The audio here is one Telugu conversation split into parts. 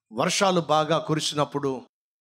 వర్షాలు బాగా కురిసినప్పుడు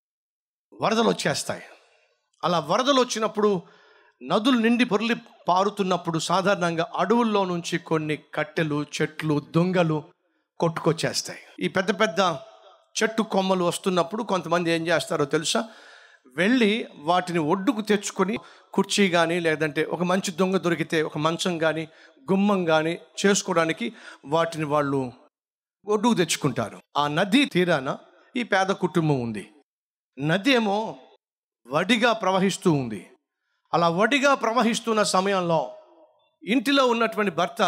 వరదలు వచ్చేస్తాయి అలా వరదలు వచ్చినప్పుడు నదులు నిండి పొర్లి పారుతున్నప్పుడు సాధారణంగా అడవుల్లో నుంచి కొన్ని కట్టెలు చెట్లు దొంగలు కొట్టుకొచ్చేస్తాయి ఈ పెద్ద పెద్ద చెట్టు కొమ్మలు వస్తున్నప్పుడు కొంతమంది ఏం చేస్తారో తెలుసా వెళ్ళి వాటిని ఒడ్డుకు తెచ్చుకొని కుర్చీ కానీ లేదంటే ఒక మంచి దొంగ దొరికితే ఒక మంచం కానీ గుమ్మం కానీ చేసుకోవడానికి వాటిని వాళ్ళు ఒడ్డుకు తెచ్చుకుంటారు ఆ నది తీరాన ఈ పేద కుటుంబం ఉంది నది ఏమో వడిగా ప్రవహిస్తూ ఉంది అలా వడిగా ప్రవహిస్తున్న సమయంలో ఇంటిలో ఉన్నటువంటి భర్త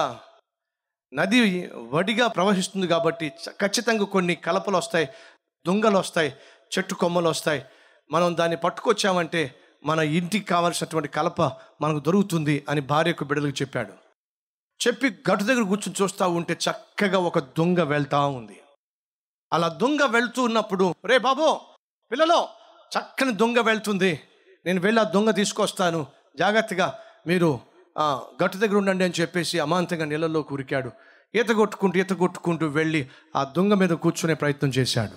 నది వడిగా ప్రవహిస్తుంది కాబట్టి చ- ఖచ్చితంగా కొన్ని కలపలు వస్తాయి దొంగలు వస్తాయి చెట్టు కొమ్మలు వస్తాయి మనం దాన్ని పట్టుకొచ్చామంటే మన ఇంటికి కావాల్సినటువంటి కలప మనకు దొరుకుతుంది అని భార్యకు బిడ్డలకు చెప్పాడు చెప్పి గట్టు దగ్గర కూర్చొని చూస్తూ ఉంటే చక్కగా ఒక దొంగ వెళ్తా ఉంది అలా దొంగ వెళ్తూ ఉన్నప్పుడు రే బాబు పిల్లలో చక్కని దొంగ వెళ్తుంది నేను వెళ్ళి ఆ దొంగ తీసుకొస్తాను జాగ్రత్తగా మీరు ఆ, గట్టు దగ్గర ఉండండి అని చెప్పేసి అమాంతంగా నీళ్ళలో కురికాడు ఈత కొట్టుకుంటూ ఈత కొట్టుకుంటూ వెళ్ళి ఆ దొంగ మీద కూర్చునే ప్రయత్నం చేశాడు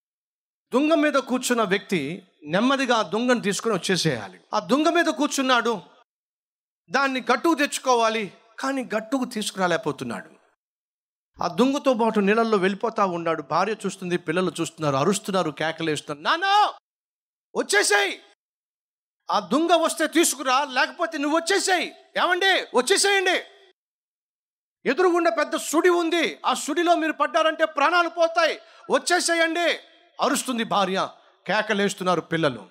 దొంగ మీద కూర్చున్న వ్యక్తి నెమ్మదిగా ఆ దొంగను తీసుకొని వచ్చేసేయాలి ఆ దొంగ మీద కూర్చున్నాడు దాన్ని గట్టుకు తెచ్చుకోవాలి కానీ గట్టుకు తీసుకురాలేకపోతున్నాడు ఆ దొంగతో పాటు నీళ్ళల్లో వెళ్ళిపోతా ఉన్నాడు భార్య చూస్తుంది పిల్లలు చూస్తున్నారు అరుస్తున్నారు కేకలేస్తున్నారు నానా వచ్చేసాయి ఆ దొంగ వస్తే తీసుకురా లేకపోతే నువ్వు వచ్చేసాయి ఏమండి వచ్చేసేయండి ఎదురుగుండా పెద్ద సుడి ఉంది ఆ సుడిలో మీరు పడ్డారంటే ప్రాణాలు పోతాయి వచ్చేసేయండి అరుస్తుంది భార్య కేకలేస్తున్నారు పిల్లలు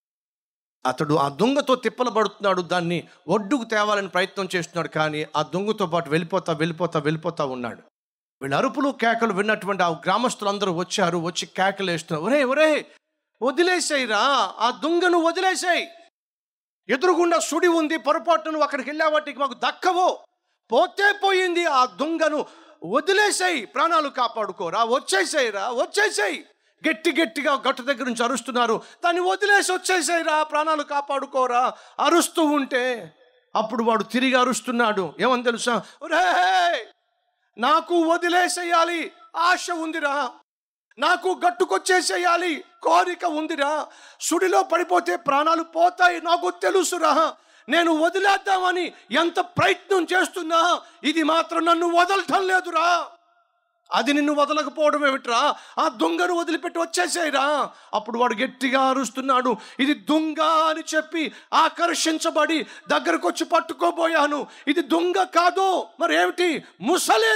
అతడు ఆ దొంగతో తిప్పలు పడుతున్నాడు దాన్ని ఒడ్డుకు తేవాలని ప్రయత్నం చేస్తున్నాడు కానీ ఆ దొంగతో పాటు వెళ్ళిపోతా వెళ్ళిపోతా వెళ్ళిపోతా ఉన్నాడు వీళ్ళ అరుపులు కేకలు విన్నటువంటి ఆ గ్రామస్తులందరూ వచ్చారు వచ్చి కేకలు వేస్తున్నారు ఒరే ఒరే వదిలేసేయరా ఆ దొంగను వదిలేసేయి ఎదురుగుండా సుడి ఉంది పొరపాటు నువ్వు అక్కడికి వెళ్ళావాటికి మాకు దక్కవు పోతే పోయింది ఆ దొంగను వదిలేసేయి ప్రాణాలు కాపాడుకోరా వచ్చేసేయరా వచ్చేసేయి గట్టి గట్టిగా గట్టు దగ్గర నుంచి అరుస్తున్నారు దాన్ని వదిలేసి వచ్చేసేయరా ప్రాణాలు కాపాడుకోరా అరుస్తూ ఉంటే అప్పుడు వాడు తిరిగి అరుస్తున్నాడు ఏమని తెలుసా ఒరే నాకు వదిలేసేయాలి ఆశ ఉందిరా నాకు గట్టుకొచ్చేసేయాలి కోరిక ఉందిరా సుడిలో పడిపోతే ప్రాణాలు పోతాయి నాకు తెలుసురా నేను వదిలేద్దామని ఎంత ప్రయత్నం చేస్తున్నా ఇది మాత్రం నన్ను వదలటం లేదురా అది నిన్ను వదలకపోవడం ఏమిట్రా ఆ దొంగను వదిలిపెట్టి వచ్చేసేయరా అప్పుడు వాడు గట్టిగా అరుస్తున్నాడు ఇది దొంగ అని చెప్పి ఆకర్షించబడి దగ్గరకు వచ్చి పట్టుకోబోయాను ఇది దొంగ కాదు మరి ఏమిటి ముసలే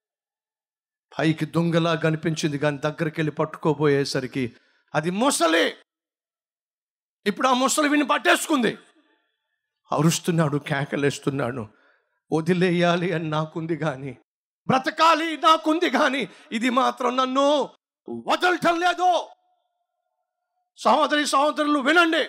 పైకి దొంగలా కనిపించింది కానీ దగ్గరికి వెళ్ళి పట్టుకోబోయేసరికి అది ముసలి ఇప్పుడు ఆ ముసలి విని పట్టేసుకుంది అరుస్తున్నాడు కేకలేస్తున్నాడు వదిలేయాలి అని నాకుంది కానీ బ్రతకాలి నాకుంది కానీ ఇది మాత్రం నన్ను వదలటం లేదు సహోదరి సహోదరులు వినండి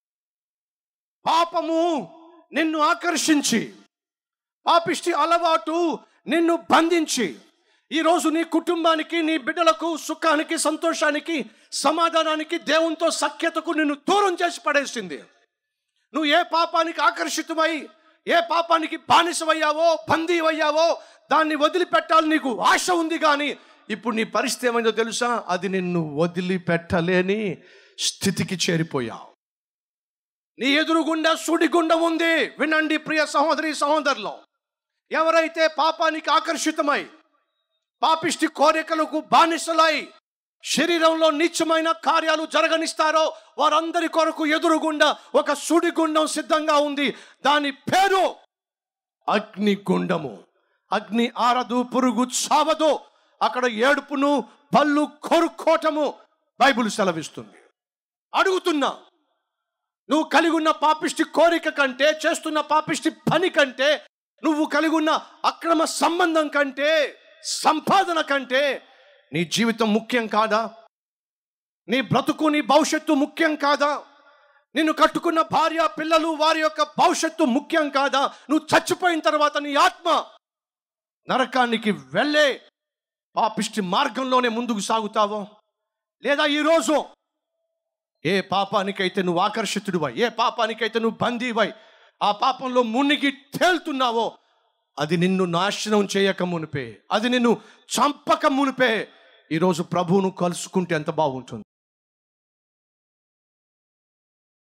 పాపము నిన్ను ఆకర్షించి పాపిష్టి అలవాటు నిన్ను బంధించి ఈరోజు నీ కుటుంబానికి నీ బిడ్డలకు సుఖానికి సంతోషానికి సమాధానానికి దేవునితో సఖ్యతకు నిన్ను దూరం చేసి పడేసింది నువ్వు ఏ పాపానికి ఆకర్షితమై ఏ పాపానికి బానిసమయ్యావో బందీవయ్యావో దాన్ని వదిలిపెట్టాలి నీకు ఆశ ఉంది కానీ ఇప్పుడు నీ పరిస్థితి ఏమైందో తెలుసా అది నిన్ను వదిలిపెట్టలేని స్థితికి చేరిపోయావు నీ ఎదురుగుండా సుడిగుండం ఉంది వినండి ప్రియ సహోదరి సహోదరులు ఎవరైతే పాపానికి ఆకర్షితమై పాపిష్టి కోరికలకు బానిసలై శరీరంలో నీచమైన కార్యాలు జరగనిస్తారో వారందరి కొరకు ఎదురుగుండా ఒక సుడిగుండం సిద్ధంగా ఉంది దాని పేరు అగ్నిగుండము అగ్ని ఆరదు పురుగు చావదు అక్కడ ఏడుపును పళ్ళు కొరుక్కోటము బైబిల్ సెలవిస్తుంది అడుగుతున్నా నువ్వు కలిగి ఉన్న పాపిష్టి కోరిక కంటే చేస్తున్న పాపిష్టి పని కంటే నువ్వు కలిగి ఉన్న అక్రమ సంబంధం కంటే సంపాదన కంటే నీ జీవితం ముఖ్యం కాదా నీ బ్రతుకు నీ భవిష్యత్తు ముఖ్యం కాదా నిన్ను కట్టుకున్న భార్య పిల్లలు వారి యొక్క భవిష్యత్తు ముఖ్యం కాదా నువ్వు చచ్చిపోయిన తర్వాత నీ ఆత్మ నరకానికి వెళ్ళే పాపిష్టి మార్గంలోనే ముందుకు సాగుతావో లేదా ఈరోజు ఏ పాపానికైతే నువ్వు ఆకర్షితుడివై ఏ పాపానికైతే నువ్వు బందీవై ఆ పాపంలో మునిగి తేలుతున్నావో అది నిన్ను నాశనం చేయక మునిపే అది నిన్ను చంపక మునిపే ఈరోజు ప్రభువును కలుసుకుంటే ఎంత బాగుంటుంది